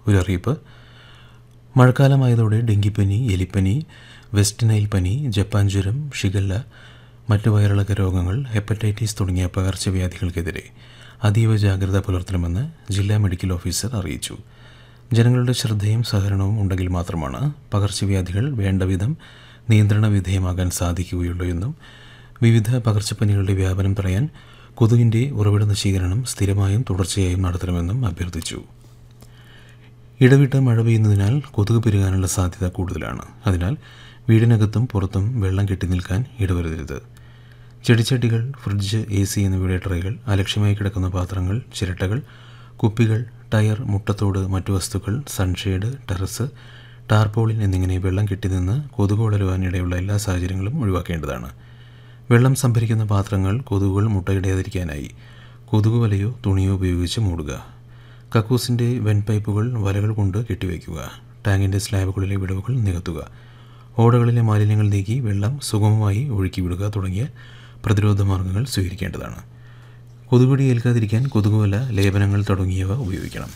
ഒരു അറിയിപ്പ് മഴക്കാലമായതോടെ ഡെങ്കിപ്പനി എലിപ്പനി വെസ്റ്റ് നൈൽ പനി ജപ്പാൻ ജ്വരം ഷിഗല്ല മറ്റ് വയറിളക്ക രോഗങ്ങൾ ഹെപ്പറ്റൈറ്റിസ് തുടങ്ങിയ പകർച്ചവ്യാധികൾക്കെതിരെ അതീവ ജാഗ്രത പുലർത്തണമെന്ന് ജില്ലാ മെഡിക്കൽ ഓഫീസർ അറിയിച്ചു ജനങ്ങളുടെ ശ്രദ്ധയും സഹകരണവും ഉണ്ടെങ്കിൽ മാത്രമാണ് പകർച്ചവ്യാധികൾ വേണ്ടവിധം നിയന്ത്രണ വിധേയമാകാൻ സാധിക്കുകയുള്ളൂ എന്നും വിവിധ പകർച്ചപ്പനികളുടെ വ്യാപനം തടയാൻ കൊതുകിൻ്റെ ഉറവിട നശീകരണം സ്ഥിരമായും തുടർച്ചയായും നടത്തണമെന്നും അഭ്യർത്ഥിച്ചു ഇടവിട്ട് മഴ പെയ്യുന്നതിനാൽ കൊതുക് പെരുകാനുള്ള സാധ്യത കൂടുതലാണ് അതിനാൽ വീടിനകത്തും പുറത്തും വെള്ളം കെട്ടി നിൽക്കാൻ ഇടവരുതരുത് ചെടിച്ചട്ടികൾ ഫ്രിഡ്ജ് എ സി എന്നിവയുടെ ട്രേകൾ അലക്ഷ്യമായി കിടക്കുന്ന പാത്രങ്ങൾ ചിരട്ടകൾ കുപ്പികൾ ടയർ മുട്ടത്തോട് മറ്റു വസ്തുക്കൾ സൺഷെയ്ഡ് ടെറസ് ടാർപോളിൻ എന്നിങ്ങനെ വെള്ളം കെട്ടി നിന്ന് കൊതുക് വളരുവാനിടയുള്ള എല്ലാ സാഹചര്യങ്ങളും ഒഴിവാക്കേണ്ടതാണ് വെള്ളം സംഭരിക്കുന്ന പാത്രങ്ങൾ കൊതുകുകൾ മുട്ടയിടാതിരിക്കാനായി കൊതുക് വലയോ തുണിയോ ഉപയോഗിച്ച് മൂടുക കക്കൂസിൻ്റെ വെൻപൈപ്പുകൾ വലകൾ കൊണ്ട് കെട്ടിവയ്ക്കുക ടാങ്കിൻ്റെ സ്ലാബുകളിലെ വിടവുകൾ നികത്തുക ഓടകളിലെ മാലിന്യങ്ങൾ നീക്കി വെള്ളം സുഗമമായി ഒഴുക്കി വിടുക തുടങ്ങിയ പ്രതിരോധ മാർഗങ്ങൾ സ്വീകരിക്കേണ്ടതാണ് കൊതുകുടി ഏൽക്കാതിരിക്കാൻ കൊതുകുവല ലേപനങ്ങൾ തുടങ്ങിയവ ഉപയോഗിക്കണം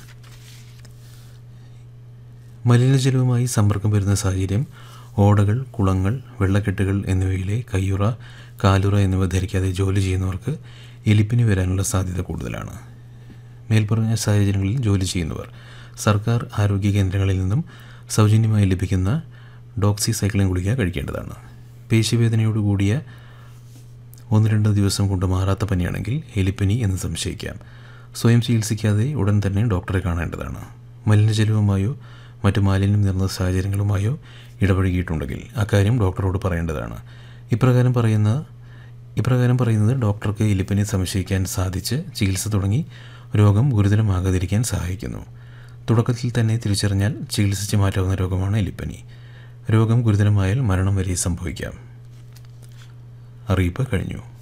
മലിനജലവുമായി സമ്പർക്കം വരുന്ന സാഹചര്യം ഓടകൾ കുളങ്ങൾ വെള്ളക്കെട്ടുകൾ എന്നിവയിലെ കയ്യുറ കാലുറ എന്നിവ ധരിക്കാതെ ജോലി ചെയ്യുന്നവർക്ക് എലിപ്പിന് വരാനുള്ള സാധ്യത കൂടുതലാണ് മേൽപ്പറഞ്ഞ സാഹചര്യങ്ങളിൽ ജോലി ചെയ്യുന്നവർ സർക്കാർ ആരോഗ്യ കേന്ദ്രങ്ങളിൽ നിന്നും സൗജന്യമായി ലഭിക്കുന്ന ഡോക്സി സൈക്ലിൻ ഗുളിക കഴിക്കേണ്ടതാണ് പേശിവേദനയോട് കൂടിയ ഒന്ന് രണ്ട് ദിവസം കൊണ്ട് മാറാത്ത പനിയാണെങ്കിൽ എലിപ്പനി എന്ന് സംശയിക്കാം സ്വയം ചികിത്സിക്കാതെ ഉടൻ തന്നെ ഡോക്ടറെ കാണേണ്ടതാണ് മലിനജലവുമായോ മറ്റു മാലിന്യം നിറഞ്ഞ സാഹചര്യങ്ങളുമായോ ഇടപഴകിയിട്ടുണ്ടെങ്കിൽ അക്കാര്യം ഡോക്ടറോട് പറയേണ്ടതാണ് ഇപ്രകാരം പറയുന്ന ഇപ്രകാരം പറയുന്നത് ഡോക്ടർക്ക് എലിപ്പനി സംശയിക്കാൻ സാധിച്ച് ചികിത്സ തുടങ്ങി രോഗം ഗുരുതരമാകാതിരിക്കാൻ സഹായിക്കുന്നു തുടക്കത്തിൽ തന്നെ തിരിച്ചറിഞ്ഞാൽ ചികിത്സിച്ച് മാറ്റാവുന്ന രോഗമാണ് എലിപ്പനി രോഗം ഗുരുതരമായാൽ മരണം വരെ സംഭവിക്കാം അറിയിപ്പ് കഴിഞ്ഞു